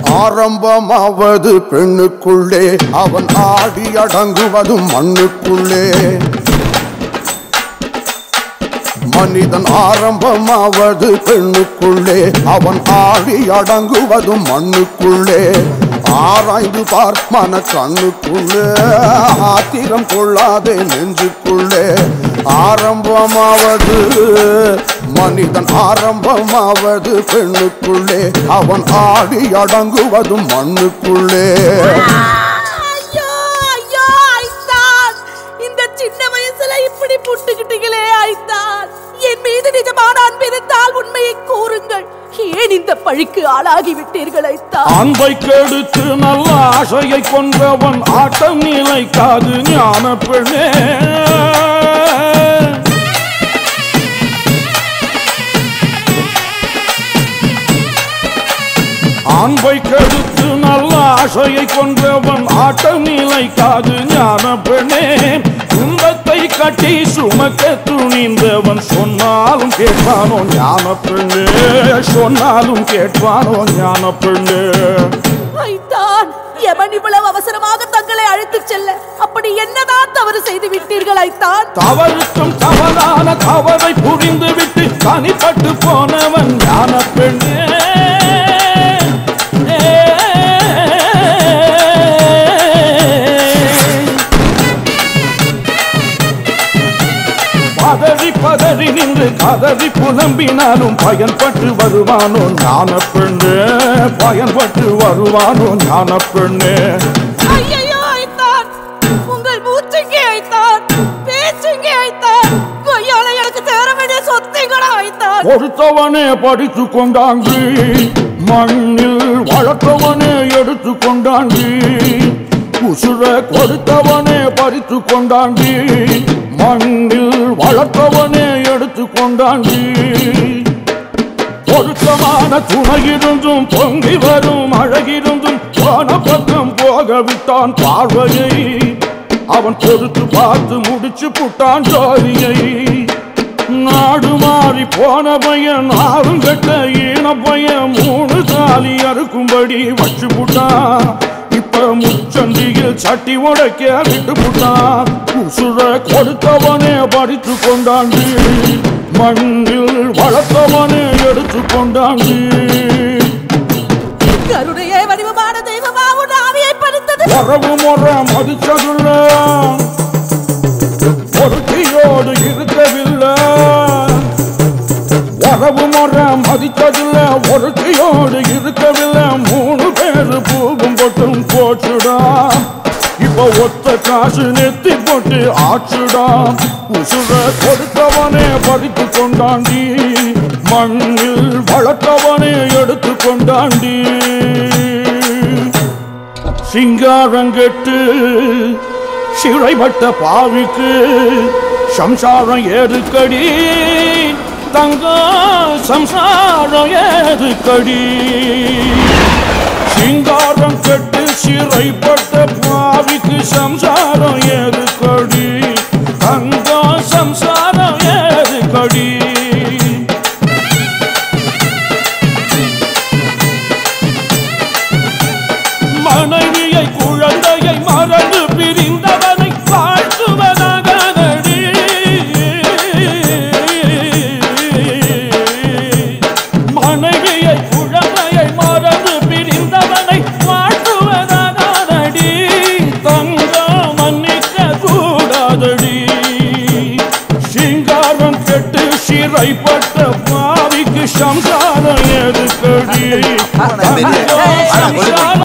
ஆரம்பமாவது பெண்ணுக்குள்ளே அவன் ஆடி அடங்குவதும் மண்ணுக்குள்ளே மனிதன் ஆரம்பமாவது பெண்ணுக்குள்ளே அவன் ஆடி அடங்குவதும் மண்ணுக்குள்ளே ஆராய்ந்து பார் மன கண்ணுக்குள்ளே ஆத்திரம் கொள்ளாதே நெஞ்சுக்குள்ளே ஆரம்பமாவது மனிதன் ஆரம்பமாவது பெண்ணுக்குள்ளே அவன் ஆடி அடங்குவதும் மண்ணுக்குள்ளே ஐயோ ஐயோ ஐத்தான் இந்த சின்ன வயசுல இப்படி புட்டுக்கிட்டீங்களே ஐத்தான் என் மீது நிஜமான அன்பிருந்தால் உண்மையை கூறுங்கள் ஏன் இந்த பழிக்கு ஆளாகி விட்டீர்கள் ஐத்தான் அன்பை கெடுத்து நல்ல ஆசையை கொன்றவன் ஆட்டம் நிலைக்காது ஞான பெண்ணே அன்பை கெடுத்து நல்ல ஆசையை கொன்றவன் ஆட்டம் நிலைக்காது ஞான பெண்ணே துன்பத்தை கட்டி சுமக்க துணிந்தவன் சொன்னாலும் கேட்பானோ ஞான பெண்ணே சொன்னாலும் கேட்பானோ ஞான பெண்ணே ஐத்தான் எவன் இவ்வளவு அவசரமாக தங்களை அழைத்துச் செல்ல அப்படி என்னதான் தவறு செய்து விட்டீர்கள் ஐத்தான் தவறுக்கும் தவறான தவறை புரிந்து விட்டு தனிப்பட்டு போனவன் ஞான பெண்ணே பதறி பதறி நின்று கதறி புலம்பினாலும் பயன்பட்டு வருவானோ ஞான பெண்ணே பயன்பட்டு வருவானோ ஞான பெண்ணே ஐயையோ ஐத்தான் உங்கள் மூச்சுங்கே ஐத்தான் பேச்சுங்கே ஐத்தான் கொய்யால எனக்கு சேர வேண்டிய சொத்தைகளா ஐத்தான் கொடுத்தவனே படித்து கொண்டாங்கி மண்ணில் வளர்த்தவனே எடுத்து கொண்டாங்கி உசுர கொடுத்தவனே பறித்து கொண்டாங்கி மண்ணில் வளர்த்தவனே எடுத்து கொண்டாங்கி பொருத்தமான துணையிருந்தும் பொங்கி வரும் அழகிருந்தும் போன பக்கம் போக விட்டான் பார்வையை அவன் பொறுத்து பார்த்து முடிச்சு புட்டான் ஜோதியை நாடு மாறி போன பையன் ஆறும் கட்ட ஈன பையன் மூணு தாலி அறுக்கும்படி வச்சு புட்டான் இப்ப முச்சந்தியில் சட்டி உடைக்க விட்டு புட்டான் உசுர கொடுத்தவனே படித்து கொண்டாண்டி மண்ணில் வளர்த்தவனே எடுத்து கொண்டாண்டி கருணையே வடிவமான தெய்வமா உன் ஆவியை பறித்தது உறவு முறை மதிச்சதுள்ள பொறுத்தியோடு இருக்கவில்லை உறவு முறை மதிச்சதில்ல ஒருத்தியோடு இருக்கவில்லை மூணு பேரு பூவும் போட்டும் போச்சுடா இப்ப ஒத்த காசு நெத்தி போட்டு ஆச்சுடா உசுர கொடுத்தவனே படித்து கொண்டாண்டி மண்ணில் வளர்த்தவனே எடுத்து கொண்டாண்டி சிங்காரங்கெட்டு சிறைப்பட்ட பாவிக்கு சம்சாரம் ஏதுக்கடி தங்க சம்சாரம் ஏதுக்கடி சிங்காரம் கெட்டு சிறைப்பட்ட பாவிக்கு சம்சாரம் ஏதுக்கடி தங்க சம்சாரம் ஏதுக்கடி மனைவியை குழந்தையை மறந்து பிரிந்தவனை வாழ்த்துவதாக நடி மனைவியை குழந்தையை மறந்து பிரிந்தவனை வாழ்த்துவதாக நடி தங்க மன்னிக்க கூடாதடி சிங்காரம் கெட்டு சிறைப்பட்ட பாவிக்கு சம்சாரம் எதுக்கடி ஆனா, பெரிய- தங்க ஆனா, சம்சாரம்